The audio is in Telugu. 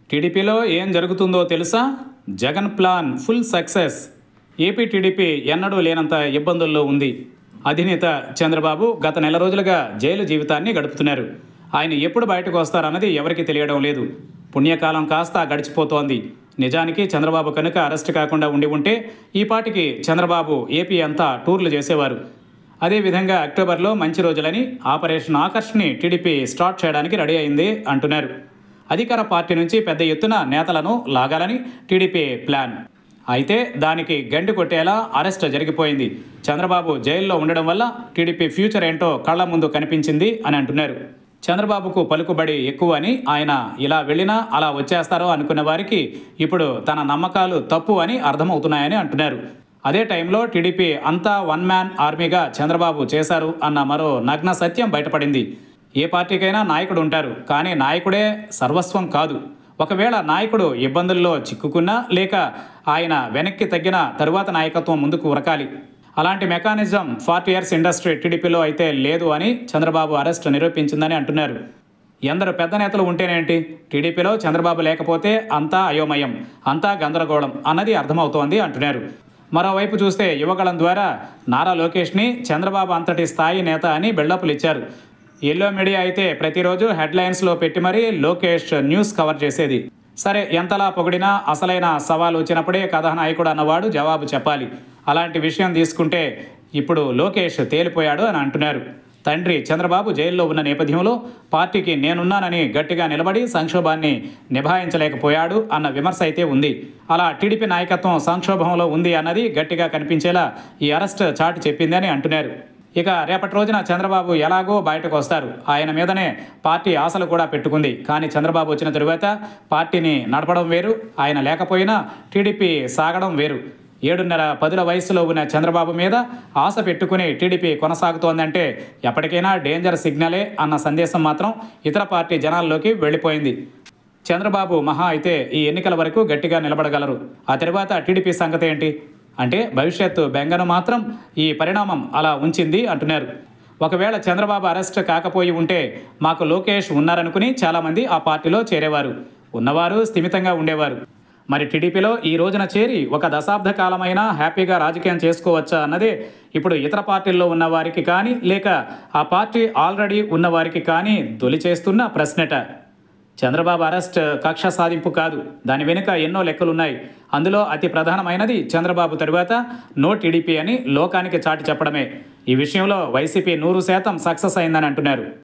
టీడీపీలో ఏం జరుగుతుందో తెలుసా Jagan plan full success AP TDP ఎన్నడూ లేనంత ఇబ్బందుల్లో ఉంది అధినేత చంద్రబాబు గత నెల రోజులుగా జైలు జీవితాన్ని గడుపుతున్నారు ఆయన ఎప్పుడు బయటకు వస్తారన్నది ఎవరికీ తెలియడం లేదు పుణ్యకాలం కాస్త గడిచిపోతోంది నిజానికి చంద్రబాబు కనుక అరెస్ట్ కాకుండా ఉండి ఉంటే ఈ పాటికి చంద్రబాబు ఏపీ అంతా టూర్లు చేసేవారు అదేవిధంగా అక్టోబర్లో మంచి రోజులని ఆపరేషన్ ఆకర్ష్ని టీడీపీ స్టార్ట్ చేయడానికి రెడీ అయింది అంటున్నారు అధికార పార్టీ నుంచి పెద్ద ఎత్తున నేతలను లాగాలని టీడీపీ ప్లాన్ అయితే దానికి గండి కొట్టేలా అరెస్ట్ జరిగిపోయింది చంద్రబాబు జైల్లో ఉండడం వల్ల టీడీపీ ఫ్యూచర్ ఏంటో కళ్ళ ముందు కనిపించింది అని అంటున్నారు చంద్రబాబుకు పలుకుబడి ఎక్కువ అని ఆయన ఇలా వెళ్ళినా అలా వచ్చేస్తారో అనుకున్న వారికి ఇప్పుడు తన నమ్మకాలు తప్పు అని అర్థమవుతున్నాయని అంటున్నారు అదే టైంలో టీడీపీ అంతా వన్ మ్యాన్ ఆర్మీగా చంద్రబాబు చేశారు అన్న మరో నగ్న సత్యం బయటపడింది ఏ పార్టీకైనా నాయకుడు ఉంటారు కానీ నాయకుడే సర్వస్వం కాదు ఒకవేళ నాయకుడు ఇబ్బందుల్లో చిక్కుకున్నా లేక ఆయన వెనక్కి తగ్గిన తరువాత నాయకత్వం ముందుకు ఉరకాలి అలాంటి మెకానిజం ఫార్టీ ఇయర్స్ ఇండస్ట్రీ టీడీపీలో అయితే లేదు అని చంద్రబాబు అరెస్ట్ నిరూపించిందని అంటున్నారు ఎందరు పెద్ద నేతలు ఉంటేనేంటి టీడీపీలో చంద్రబాబు లేకపోతే అంతా అయోమయం అంతా గందరగోళం అన్నది అర్థమవుతోంది అంటున్నారు మరోవైపు చూస్తే యువగళం ద్వారా నారా లోకేష్ని చంద్రబాబు అంతటి స్థాయి నేత అని బిల్డప్లు ఇచ్చారు ఎల్లో మీడియా అయితే ప్రతిరోజు హెడ్లైన్స్లో పెట్టి మరీ లోకేష్ న్యూస్ కవర్ చేసేది సరే ఎంతలా పొగిడినా అసలైన సవాలు వచ్చినప్పుడే కథానాయకుడు అన్నవాడు జవాబు చెప్పాలి అలాంటి విషయం తీసుకుంటే ఇప్పుడు లోకేష్ తేలిపోయాడు అని అంటున్నారు తండ్రి చంద్రబాబు జైల్లో ఉన్న నేపథ్యంలో పార్టీకి నేనున్నానని గట్టిగా నిలబడి సంక్షోభాన్ని నిభాయించలేకపోయాడు అన్న విమర్శ అయితే ఉంది అలా టీడీపీ నాయకత్వం సంక్షోభంలో ఉంది అన్నది గట్టిగా కనిపించేలా ఈ అరెస్ట్ చాటి చెప్పిందని అంటున్నారు ఇక రేపటి రోజున చంద్రబాబు ఎలాగో బయటకు వస్తారు ఆయన మీదనే పార్టీ ఆశలు కూడా పెట్టుకుంది కానీ చంద్రబాబు వచ్చిన తరువాత పార్టీని నడపడం వేరు ఆయన లేకపోయినా టీడీపీ సాగడం వేరు ఏడున్నర పదుల వయసులో ఉన్న చంద్రబాబు మీద ఆశ పెట్టుకుని టీడీపీ కొనసాగుతోందంటే ఎప్పటికైనా డేంజర్ సిగ్నలే అన్న సందేశం మాత్రం ఇతర పార్టీ జనాల్లోకి వెళ్ళిపోయింది చంద్రబాబు మహా అయితే ఈ ఎన్నికల వరకు గట్టిగా నిలబడగలరు ఆ తర్వాత టీడీపీ సంగతి ఏంటి అంటే భవిష్యత్తు బెంగను మాత్రం ఈ పరిణామం అలా ఉంచింది అంటున్నారు ఒకవేళ చంద్రబాబు అరెస్ట్ కాకపోయి ఉంటే మాకు లోకేష్ ఉన్నారనుకుని చాలామంది ఆ పార్టీలో చేరేవారు ఉన్నవారు స్థిమితంగా ఉండేవారు మరి టీడీపీలో ఈ రోజున చేరి ఒక దశాబ్ద కాలమైనా హ్యాపీగా రాజకీయం చేసుకోవచ్చా అన్నదే ఇప్పుడు ఇతర పార్టీల్లో ఉన్న వారికి కానీ లేక ఆ పార్టీ ఆల్రెడీ ఉన్న వారికి కానీ దొలి చేస్తున్న ప్రశ్నట చంద్రబాబు అరెస్ట్ కక్ష సాధింపు కాదు దాని వెనుక ఎన్నో లెక్కలున్నాయి అందులో అతి ప్రధానమైనది చంద్రబాబు తరువాత నో టీడీపీ అని లోకానికి చాటి చెప్పడమే ఈ విషయంలో వైసీపీ నూరు శాతం సక్సెస్ అయిందని అంటున్నారు